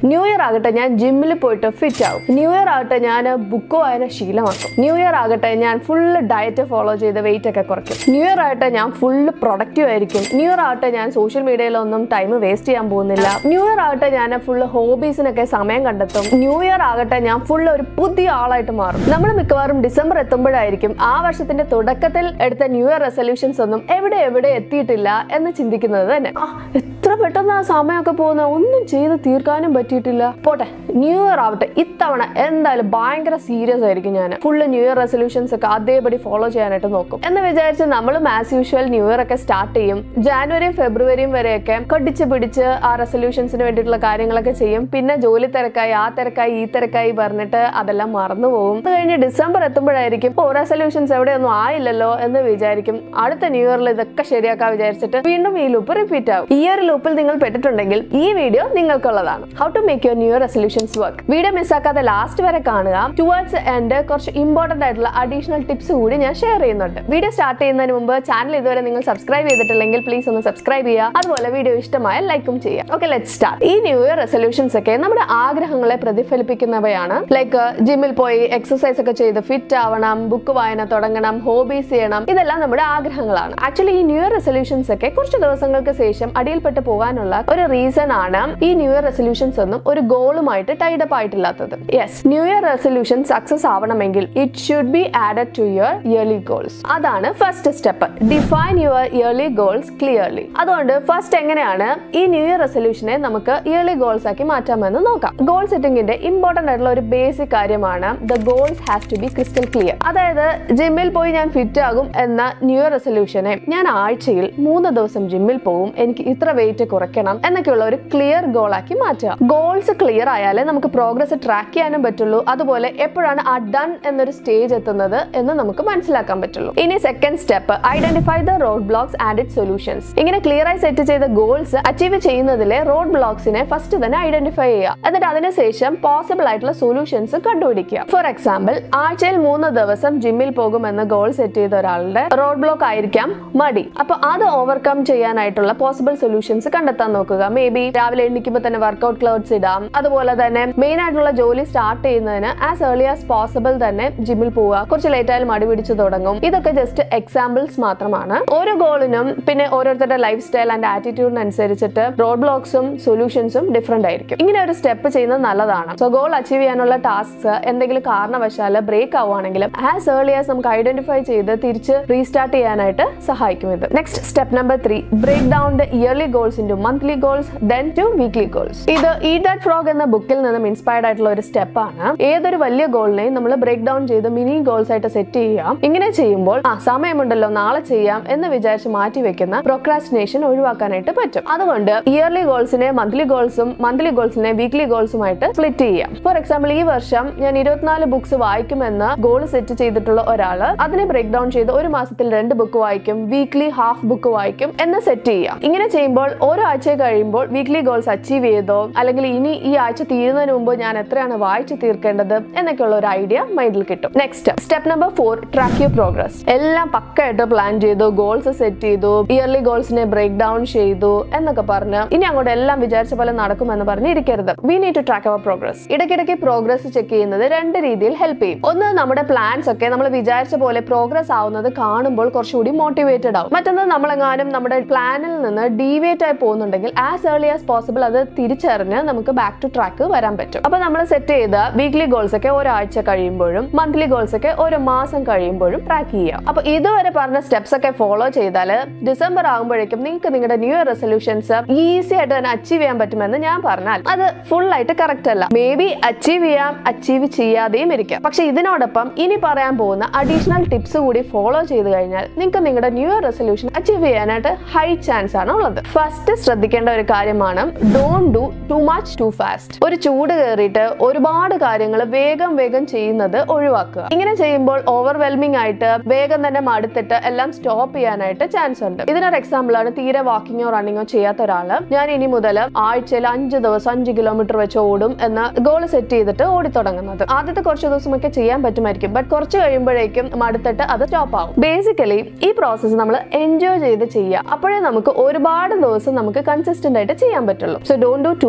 new year ആകട്ടെ ഞാൻ ജിമ്മിൽ പോയിട്ട് ഫിറ്റ് ആവും ന്യൂ ഇയർ ആകട്ടെ ഞാൻ ബുക്ക് വായന ശീലമാക്കും ന്യൂ ഇയർ ആകട്ടെ ഞാൻ ഫുള്ള് ഡയറ്റ് ഫോളോ ചെയ്ത് വെയിറ്റ് ഒക്കെ കുറയ്ക്കും ന്യൂ ഇയർ ആകട്ടെ ഞാൻ ഫുള്ള് പ്രൊഡക്റ്റീവ് ആയിരിക്കും ന്യൂ ഇയർ ആകട്ടെ ഞാൻ സോഷ്യൽ മീഡിയയിലൊന്നും ടൈം വേസ്റ്റ് ചെയ്യാൻ പോകുന്നില്ല ന്യൂ ഇയർ ആകട്ടെ ഞാൻ ഫുള്ള് ഹോബീസിനൊക്കെ സമയം കണ്ടെത്തും ന്യൂ ഇയർ ആകട്ടെ ഞാൻ ഫുള്ള് ഒരു പുതിയ ആളായിട്ട് മാറും നമ്മൾ മിക്കവാറും ഡിസംബർ എത്തുമ്പോഴായിരിക്കും ആ വർഷത്തിന്റെ തുടക്കത്തിൽ എടുത്ത ന്യൂ ഇയർ റെസൊല്യൂഷൻസ് ഒന്നും എവിടെ എവിടെ എത്തിയിട്ടില്ല എന്ന് ചിന്തിക്കുന്നത് തന്നെ ആ, എത്ര പെട്ടെന്ന് ആ സമയമൊക്കെ പോകുന്ന ഒന്നും ചെയ്ത് തീർക്കാനും പറ്റിയിട്ടില്ല പോട്ടെ ന്യൂ ഇയർ ആവട്ടെ ഇത്തവണ എന്തായാലും ഭയങ്കര സീരിയസ് ആയിരിക്കും ഞാൻ ഫുള്ള് ന്യൂ ഇയർ റെസൊല്യൂഷൻസ് ഒക്കെ അതേപടി ഫോളോ ചെയ്യാനായിട്ട് നോക്കും എന്ന് വിചാരിച്ച് നമ്മളും ആസ് യൂഷ്വൽ ന്യൂ ഇയർ ഒക്കെ സ്റ്റാർട്ട് ചെയ്യും ജാനുവരിയും ഫെബ്രുവരിയും വരെയൊക്കെ കടിച്ച് പിടിച്ച് ആ റെസൊല്യൂഷൻസിന് വേണ്ടിയിട്ടുള്ള കാര്യങ്ങളൊക്കെ ചെയ്യും പിന്നെ ജോലി തിരക്കായി ആ തിരക്കായി ഈ തിരക്കായി പറഞ്ഞിട്ട് അതെല്ലാം മറന്നു പോകും അത് കഴിഞ്ഞ് ഡിസംബർ എത്തുമ്പോഴായിരിക്കും ഓ റെസൊല്യൂഷൻസ് എവിടെയൊന്നും ആയില്ലല്ലോ എന്ന് വിചാരിക്കും അടുത്ത ന്യൂ ഇയറിൽ ഇതൊക്കെ ശരിയാക്കാൻ വിചാരിച്ചിട്ട് വീണ്ടും ഈ ലൂപ്പ് റിപ്പീറ്റ് ആവും ഈ ഒരു ലൂപ്പിൽ നിങ്ങൾ പെട്ടിട്ടുണ്ടെങ്കിൽ ഈ വീഡിയോ നിങ്ങൾക്കുള്ളതാണ് how to make your new year resolutions work video മിസ്സാക്കാതെ ലാസ്റ്റ് വരെ കാണുക ടുവേർഡ്സ് എൻഡ് കുറച്ച് ഇമ്പോർട്ടന്റ് ആയിട്ടുള്ള അഡീഷണൽ ടിപ്സ് കൂടി ഞാൻ ഷെയർ ചെയ്യുന്നുണ്ട് വീഡിയോ സ്റ്റാർട്ട് ചെയ്യുന്നതിന് മുമ്പ് ചാനൽ ഇതുവരെ നിങ്ങൾ സബ്സ്ക്രൈബ് ചെയ്തിട്ടില്ലെങ്കിൽ പ്ലീസ് ഒന്ന് സബ്സ്ക്രൈബ് ചെയ്യുക അതുപോലെ വീഡിയോ ഇഷ്ടമായ ലൈക്കും ചെയ്യുക ഓക്കെ ലെറ്റ് സ്റ്റാർട്ട് ഈ ന്യൂ ഇയർ റെസൊല്യൂഷൻസ് ഒക്കെ നമ്മുടെ ആഗ്രഹങ്ങളെ പ്രതിഫലിപ്പിക്കുന്നവയാണ് ലൈക്ക് ജിമ്മിൽ പോയി എക്സസൈസ് ഒക്കെ ചെയ്ത് ഫിറ്റ് ആവണം ബുക്ക് വായന തുടങ്ങണം ഹോബീസ് ചെയ്യണം ഇതെല്ലാം നമ്മുടെ ആഗ്രഹങ്ങളാണ് ആക്ച്വലി ഈ ന്യൂ ഇയർ റെസൊല്യൂഷൻസ് ഒക്കെ കുറച്ച് ദിവസങ്ങൾക്ക് ശേഷം അടിയിൽപ്പെട്ട് പോകാനുള്ള ഒരു റീസൺ ആണ് ഈ ന്യൂ ഇയർ റെസൊല്യൂഷൻസ് ഒന്നും ഒരു ഗോളുമായിട്ട് ടൈഡപ്പ് ആയിട്ടില്ലാത്തത് yes new year resolution success ആവണമെങ്കിൽ it should be added to your yearly goals അതാണ് first step define your yearly goals clearly അതുകൊണ്ട് ഫസ്റ്റ് എങ്ങനെയാണ് ഈ ന്യൂ ഇയർ റെസൊല്യൂഷനെ നമുക്ക് ഇയർലി ഗോൾസ് ആക്കി മാറ്റാമെന്ന് നോക്കാം ഗോൾ സെറ്റിംഗിന്റെ ഇമ്പോർട്ടന്റ് ആയിട്ടുള്ള ഒരു ബേസിക് കാര്യമാണ് the goals has to be crystal clear അതായത് ജിമ്മിൽ പോയി ഞാൻ ഫിറ്റ് ആകും എന്ന ന്യൂ ഇയർ റെസൊല്യൂഷനെ ഞാൻ ആഴ്ചയിൽ മൂന്ന് ദിവസം ജിമ്മിൽ പോകും എനിക്ക് ഇത്ര വെയിറ്റ് കുറയ്ക്കണം എന്നൊക്കെയുള്ള ഒരു ക്ലിയർ ഗോൾ ആക്കി മാറ്റുക ഗോൾസ് ക്ലിയർ ആയാലേ നമുക്ക് പ്രോഗ്രസ് ട്രാക്ക് ചെയ്യാനും പറ്റുള്ളൂ അതുപോലെ എപ്പോഴാണ് ആ ഡൺ എന്നൊരു സ്റ്റേജ് എത്തുന്നത് എന്ന് നമുക്ക് മനസ്സിലാക്കാൻ പറ്റുള്ളൂ ഇനി second step identify the road blocks and it solutions ഇങ്ങനെ ക്ലിയർ ആയി സെറ്റ് ചെയ്ത ഗോൾസ് അച്ചീവ് ചെയ്യുന്നതിലെ റോഡ് ബ്ലോക്സിനെ ഫസ്റ്റ് തന്നെ ഐഡന്റിഫൈ ചെയ്യുക എന്നിട്ട് അതിനുശേഷം പോസിബിൾ ആയിട്ടുള്ള സൊല്യൂഷൻസ് കണ്ടുപിടിക്കുക ഫോർ എക്സാമ്പിൾ ആഴ്ചയിൽ മൂന്ന് ദിവസം ജിമ്മിൽ പോകുമെന്ന് ഗോൾ സെറ്റ് ചെയ്ത ഒരാളുടെ റോഡ് ബ്ലോക്ക് ആയിരിക്കാം മടി അപ്പൊ അത് ഓവർകം ചെയ്യാനായിട്ടുള്ള പോസിബിൾ സൊല്യൂഷൻസ് കണ്ടെത്താൻ നോക്കുക മേ ബി രാവിലെ എണ്ണിക്കുമ്പോൾ തന്നെ വർക്കൗട്ട് ക്ലോത്ത്സ് ഇടാം അതുപോലെ തന്നെ മെയിൻ ആയിട്ടുള്ള ജോലി സ്റ്റാർട്ട് ചെയ്യുന്നതിന് ആസ് ഏർലി ആസ് പോസിബിൾ തന്നെ ജിമ്മിൽ പോവുക കുറച്ച് ലേറ്റ് ആയാലും മടി പിടിച്ച് തുടങ്ങും ഇതൊക്കെ ജസ്റ്റ് എക്സാമ്പിൾസ് മാത്രമാണ് ഓരോ ഗോളിനും പിന്നെ ഓരോരുത്തരുടെ ലൈഫ് സ്റ്റൈൽ ആൻഡ് ആറ്റിറ്റ്യൂഡിനനുസരിച്ചിട്ട് റോഡ് ബ്ലോക്സും സൊല്യൂഷൻസും ഡിഫറെന്റ് ആയിരിക്കും ഇങ്ങനെ ഒരു സ്റ്റെപ്പ് ചെയ്യുന്നത് നല്ലതാണ് സോ ഗോൾ അച്ചീവ് ചെയ്യാനുള്ള ടാസ്ക് എന്തെങ്കിലും കാരണവശാൽ ബ്രേക്ക് ആവുകയാണെങ്കിലും ആസ് ഏർലി ആസ് നമുക്ക് ഐഡന്റിഫൈ ചെയ്ത് തിരിച്ച് റീസ്റ്റാർട്ട് ചെയ്യാനായിട്ട് സഹായിക്കും ഇത് next step number three break down the yearly goals into monthly goals then to weekly goals ഇത് ഈ ദാറ്റ് ഫ്രോഗ് എന്ന ബുക്കിൽ നിന്നും ഇൻസ്പയർഡ് ആയിട്ടുള്ള ഒരു സ്റ്റെപ്പാണ് ഏതൊരു വലിയ ഗോളിനെയും നമ്മൾ ബ്രേക്ക് ഡൗൺ ചെയ്ത് മിനി ഗോൾസ് ആയിട്ട് സെറ്റ് ചെയ്യാം ഇങ്ങനെ ചെയ്യുമ്പോൾ ആ സമയമുണ്ടല്ലോ നാളെ ചെയ്യാം എന്ന് വിചാരിച്ച് മാറ്റി വെക്കുന്ന പ്രൊക്രാസ്റ്റിനേഷൻ ഒഴിവാക്കാനായിട്ട് പറ്റും അതുകൊണ്ട് ഇയർലി ഗോൾസിനെ മന്ത്ലി ഗോൾസും മന്ത്ലി ഗോൾസിനെ വീക്ക്ലി ഗോൾസുമായിട്ട് സ്പ്ലിറ്റ് ചെയ്യാം ഫോർ എക്സാമ്പിൾ ഈ വർഷം ഞാൻ ഇരുപത്തിനാല് ബുക്സ് വായിക്കുമെന്ന് ഗോൾ സെറ്റ് ചെയ്തിട്ടുള്ള ഒരാള് അതിനെ ബ്രേക്ക് ഡൗൺ ചെയ്ത് ഒരു മാസത്തിൽ രണ്ട് ബുക്ക് വായിക്കും വീക്ക്ലി ഹാഫ് ബുക്ക് വായിക്കും എന്ന് സെറ്റ് ചെയ്യാം ഇങ്ങനെ ചെയ്യുമ്പോൾ ഓരോ ആഴ്ച കഴിയുമ്പോൾ വീക്ക്ലി ഗോൾസ് അച്ചീവ് ചെയ്തോ അല്ലെങ്കിൽ ഇനി ഈ ആഴ്ച തീരുന്നതിന് മുമ്പ് ഞാൻ എത്രയാണ് വായിച്ചു തീർക്കേണ്ടത് എന്നൊക്കെയുള്ള ഒരു ഐഡിയ മൈൻഡിൽ കിട്ടും next step number four track you progress എല്ലാം പക്കായിട്ട് പ്ലാൻ ചെയ്തു ഗോൾസ് സെറ്റ് ചെയ്തു ഇയർലി ഗോൾസിനെ ബ്രേക്ക് ഡൗൺ ചെയ്തു എന്നൊക്കെ പറഞ്ഞ് ഇനി അങ്ങോട്ട് എല്ലാം വിചാരിച്ച പോലെ നടക്കുമെന്ന് പറഞ്ഞ് ഇരിക്കരുത് we need to track our progress ഇടയ്ക്കിടയ്ക്ക് പ്രോഗ്രസ് ചെക്ക് ചെയ്യുന്നത് രണ്ട് രീതിയിൽ ഹെൽപ്പ് ചെയ്യും ഒന്ന് നമ്മുടെ പ്ലാൻസ് ഒക്കെ നമ്മൾ വിചാരിച്ച പോലെ പ്രോഗ്രസ് ആവുന്നത് കാണുമ്പോൾ കുറച്ചുകൂടി മോട്ടിവേറ്റഡ് ആവും മറ്റൊന്ന് നമ്മളെങ്ങാനും നമ്മുടെ പ്ലാനിൽ നിന്ന് ഡീവിയേറ്റ് ആയി പോകുന്നുണ്ടെങ്കിൽ ആസ് ഏർലി ആസ് പോസിബിൾ അത് തിരിച്ചറിഞ്ഞ് നമുക്ക് ബാക്ക് ടു ട്രാക്ക് വരാൻ പറ്റും അപ്പൊ നമ്മൾ സെറ്റ് ചെയ്ത വീക്ക്ലി ഗോൾസ് ഒക്കെ ഒരാഴ്ച കഴിയുമ്പോഴും മന്ത്ലി ഗോൾസ് ഒക്കെ ഓരോ മാസം കഴിയുമ്പോഴും ട്രാക്ക് ചെയ്യാം അപ്പൊ ഇതുവരെ പറഞ്ഞ സ്റ്റെപ്സ് ഒക്കെ ഫോളോ ചെയ്താൽ ഡിസംബർ ആകുമ്പോഴേക്കും നിങ്ങൾക്ക് നിങ്ങളുടെ ന്യൂ ഇയർ റെസൊല്യൂഷൻസ് ഈസി ആയിട്ട് തന്നെ അച്ചീവ് ചെയ്യാൻ പറ്റുമെന്ന് ഞാൻ പറഞ്ഞാൽ അത് ഫുൾ ആയിട്ട് കറക്റ്റ് അല്ല മേ ബി അച്ചീവ് ചെയ്യാം അച്ചീവ് ചെയ്യാതെയും ഇരിക്കാം പക്ഷെ ഇതിനോടൊപ്പം ഇനി പറയാൻ പോകുന്ന അഡീഷണൽ ടിപ്സ് കൂടി ഫോളോ ചെയ്ത് കഴിഞ്ഞാൽ നിങ്ങൾക്ക് നിങ്ങളുടെ ന്യൂ ഇയർ റെസൊല്യൂഷൻ അച്ചീവ് ചെയ്യാനായിട്ട് ഹൈ ചാൻസ് ആണ് ഉള്ളത് ഫസ്റ്റ് ശ്രദ്ധിക്കേണ്ട ഒരു കാര്യമാണ് don't do too much too fast ഒരു ചൂട് കയറിയിട്ട് ഒരുപാട് കാര്യങ്ങൾ വേഗം വേഗം ചെയ്യുന്നത് ഒഴിവാക്കുക ഇങ്ങനെ ചെയ്യുമ്പോൾ ഓവർവെൽമിംഗ് ആയിട്ട് വേഗം തന്നെ മടുത്തിട്ട് എല്ലാം സ്റ്റോപ്പ് ചെയ്യാനായിട്ട് ചാൻസ് ഉണ്ട് ഇതിനൊരു എക്സാമ്പിൾ ആണ് തീരെ വാക്കിങ്ങോ റണ്ണിങ്ങോ ചെയ്യാത്ത ഒരാള് ഞാൻ ഇനി മുതൽ ആഴ്ചയിൽ അഞ്ച് ദിവസം അഞ്ച് കിലോമീറ്റർ വെച്ച് ഓടും എന്ന് ഗോൾ സെറ്റ് ചെയ്തിട്ട് ഓടി തുടങ്ങുന്നത് ആദ്യത്തെ കുറച്ച് ദിവസമൊക്കെ ചെയ്യാൻ പറ്റുമായിരിക്കും ബട്ട് കുറച്ച് കഴിയുമ്പോഴേക്കും മടുത്തിട്ട് അത് സ്റ്റോപ്പ് ആവും ബേസിക്കലി ഈ പ്രോസസ്സ് നമ്മൾ എൻജോയ് ചെയ്ത് ചെയ്യുക അപ്പോഴേ നമുക്ക് ഒരുപാട് ദിവസം നമുക്ക് കൺസിസ്റ്റന്റ് ആയിട്ട് ചെയ്യാൻ പറ്റുള്ളൂ so don't do too much too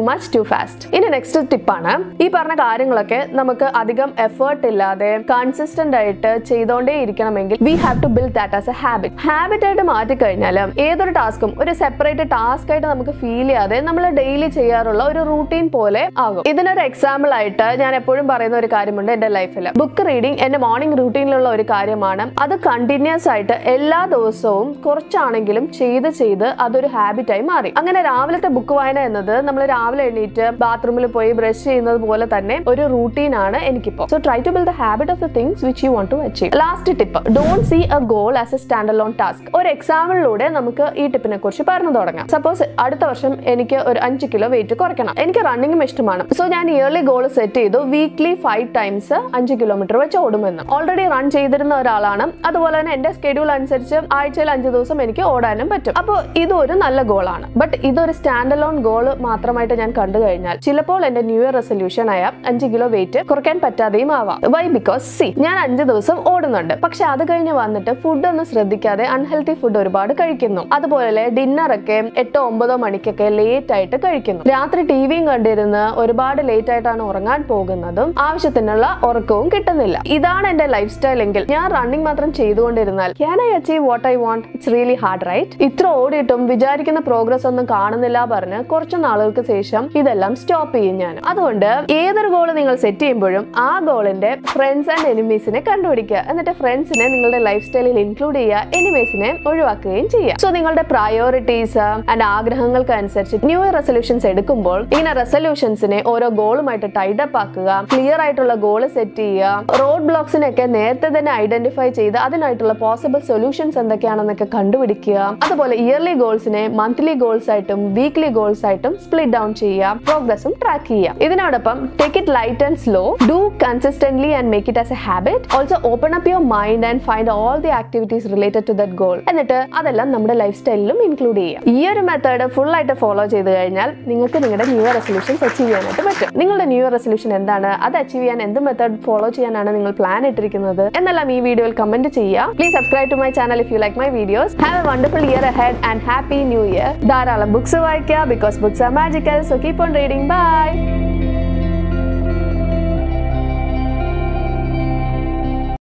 fast ഇനി നെക്സ്റ്റ് ടിപ്പാണ് ഈ പറഞ്ഞ കാര്യങ്ങളൊക്കെ നമുക്ക് അധികം എഫേർട്ട് ഇല്ലാതെ കൺസിസ്റ്റന്റ് ആയിട്ട് ചെയ്തോണ്ടേ ഇരിക്കണമെങ്കിൽ we have to build that as a habit habit ആയിട്ട് മാറ്റിക്കഴിഞ്ഞാൽ ഏതൊരു ടാസ്കും ഒരു സെപ്പറേറ്റ് ടാസ്ക് ആയിട്ട് നമുക്ക് ഫീൽ ചെയ്യാതെ നമ്മൾ ഡെയിലി ചെയ്യാറുള്ള ഒരു റൂട്ടീൻ പോലെ ആകും ഇതിനൊരു എക്സാമ്പിൾ ആയിട്ട് ഞാൻ എപ്പോഴും പറയുന്ന ഒരു കാര്യമുണ്ട് എന്റെ ലൈഫിൽ ബുക്ക് റീഡിംഗ് എന്റെ മോർണിംഗ് റൂട്ടീനിലുള്ള ഒരു കാര്യമാണ് അത് കണ്ടിന്യൂസ് ആയിട്ട് എല്ലാ ദിവസവും കുറച്ചാണെങ്കിലും ചെയ്ത് ചെയ്ത് അതൊരു ഹാബിറ്റായി മാറി അങ്ങനെ രാവിലത്തെ ബുക്ക് വായന എന്നത് നമ്മൾ രാവിലെ എണീറ്റ് ബാത്റൂമിൽ പോയി ബ്രഷ് ചെയ്യുന്നത് പോലെ തന്നെ ഒരു റൂട്ടീൻ ആണ് എനിക്കിപ്പോ so try to build the habit of the things which you want to achieve last tip don't see a goal as a stand alone task ഒരു എക്സാമ്പിളിലൂടെ നമുക്ക് ഈ ടിപ്പിനെ കുറിച്ച് പറഞ്ഞു തുടങ്ങാം സപ്പോസ് അടുത്ത വർഷം എനിക്ക് ഒരു അഞ്ച് കിലോ വെയിറ്റ് കുറയ്ക്കണം എനിക്ക് റണ്ണിങ്ങും ഇഷ്ടമാണ് സോ ഞാൻ ഇയർലി ഗോൾ സെറ്റ് ചെയ്തു വീക്ക്ലി ഫൈവ് ടൈംസ് അഞ്ച് കിലോമീറ്റർ വെച്ച് ഓടുമെന്ന് ഓൾറെഡി റൺ ചെയ്തിരുന്ന ഒരാളാണ് അതുപോലെ തന്നെ എന്റെ സ്കെഡ്യൂൾ അനുസരിച്ച് ആഴ്ചയിൽ അഞ്ച് ദിവസം എനിക്ക് ഓടാനും പറ്റും അപ്പോൾ ഇതൊരു നല്ല ഗോളാണ് ബട്ട് ഇതൊരു സ്റ്റാൻഡ് അലോൺ ഗോൾ മാത്രമായിട്ട് ഞാൻ കണ്ടു കഴിഞ്ഞാൽ ചിലപ്പോൾ എന്റെ ന്യൂ ഇയർ റെസൊല്യൂഷൻ ആയ അഞ്ച് കിലോ വെയിറ്റ് കുറയ്ക്കാൻ പറ്റാതെയും ആവാം വൈ ബിക്കോസ് സി ഞാൻ അഞ്ച് ദിവസം ഓടുന്നുണ്ട് പക്ഷെ അത് കഴിഞ്ഞ് വന്നിട്ട് ഫുഡ് ഒന്നും ശ്രദ്ധിക്കാതെ അൺഹെൽത്തി ഫുഡ് ഒരുപാട് കഴിക്കുന്നു അതുപോലെ ഡിന്നർ ഒക്കെ എട്ടോ ഒമ്പതോ മണിക്കൊക്കെ ലേറ്റ് ആയിട്ട് കഴിക്കുന്നു രാത്രി ടി വിയും കണ്ടിരുന്ന് ഒരുപാട് ലേറ്റ് ആയിട്ടാണ് ഉറങ്ങാൻ പോകുന്നതും ആവശ്യത്തിനുള്ള ഉറക്കവും കിട്ടുന്നില്ല ഇതാണ് എന്റെ ലൈഫ് സ്റ്റൈൽ എങ്കിൽ ഞാൻ റണ്ണിങ് മാത്രം ചെയ്തുകൊണ്ടിരുന്നാൽ can I achieve what I want it's really hard right ഇത്ര ഓടിയിട്ടും വിചാരിക്കുന്ന പ്രോഗ്രസ് ഒന്നും കാണുന്നില്ല പറഞ്ഞ് കുറച്ച് നാളുകൾക്ക് ശേഷം ഇതെല്ലാം സ്റ്റോപ്പ് ചെയ്യും ഞാൻ അതുകൊണ്ട് ഏതൊരു ഗോൾ നിങ്ങൾ സെറ്റ് ചെയ്യുമ്പോഴും ആ ഗോളിന്റെ ഫ്രണ്ട്സ് ആൻഡ് എനിമീസിനെ കണ്ടുപിടിക്കുക എന്നിട്ട് ഫ്രണ്ട്സിനെ നിങ്ങളുടെ ലൈഫ് സ്റ്റൈലിൽ ഇൻക്ലൂഡ് ചെയ്യുക എനിമീസിനെ ഒഴിവാക്കുകയും ചെയ്യുക സോ നിങ്ങളുടെ പ്രയോറിറ്റീസ് ആൻഡ് ആഗ്രഹങ്ങൾക്ക് അനുസരിച്ച് ന്യൂ ഇയർ റെസൊല്യൂഷൻസ് എടുക്കുമ്പോൾ ഇങ്ങനെ റെസൊല്യൂഷൻസിനെ ഓരോ ഗോളുമായിട്ട് ടൈഡപ്പ് ആക്കുക ക്ലിയർ ആയിട്ടുള്ള ഗോൾ സെറ്റ് ചെയ്യുക റോഡ് ബ്ലോക്സിനൊക്കെ നേരത്തെ തന്നെ ഐഡന്റിഫൈ ചെയ്ത് അതിനായിട്ടുള്ള പോസിബിൾ സൊല്യൂഷൻസ് എന്തൊക്കെയാണെന്നൊക്കെ കണ്ടുപിടിക്കുക അതുപോലെ ഇയർലി ഗോൾസിനെ മന്ത്ലി ഗോൾസ് ആയിട്ടും വീക്ക്ലി ഗോൾസ് ആയിട്ടും സ്പ്ലിറ്റ് ഡൗൺ ചെയ്യുക പ്രോഗ്രസും ട്രാക്ക് ചെയ്യുക ഇതിനോടൊപ്പം take it light and slow do consistently and make it as a habit also open up your mind and find all the activities related to that goal എന്നിട്ട് അതെല്ലാം നമ്മുടെ life സ്റ്റൈലിലും include ചെയ്യുക ഈ ഒരു മെത്തേഡ് ഫുൾ ആയിട്ട് follow ചെയ്ത് കഴിഞ്ഞാൽ നിങ്ങൾക്ക് നിങ്ങളുടെ ന്യൂ ഇയർ റെസൊല്യൂഷൻസ് അച്ചീവ് ചെയ്യാനായിട്ട് പറ്റും നിങ്ങളുടെ ന്യൂ ഇയർ റെസൊല്യൂഷൻ എന്താണ് അത് അച്ചീവ് ചെയ്യാൻ എന്ത് മെത്തേഡ് ഫോളോ ചെയ്യാനാണ് നിങ്ങൾ പ്ലാൻ ഇട്ടിരിക്കുന്നത് എന്നെല്ലാം ഈ വീഡിയോയിൽ കമന്റ് ചെയ്യുക please subscribe to my channel if you like my videos have a wonderful year ahead and happy new year ധാരാളം ബുക്സ് വായിക്കുക because books are magical so keep on reading by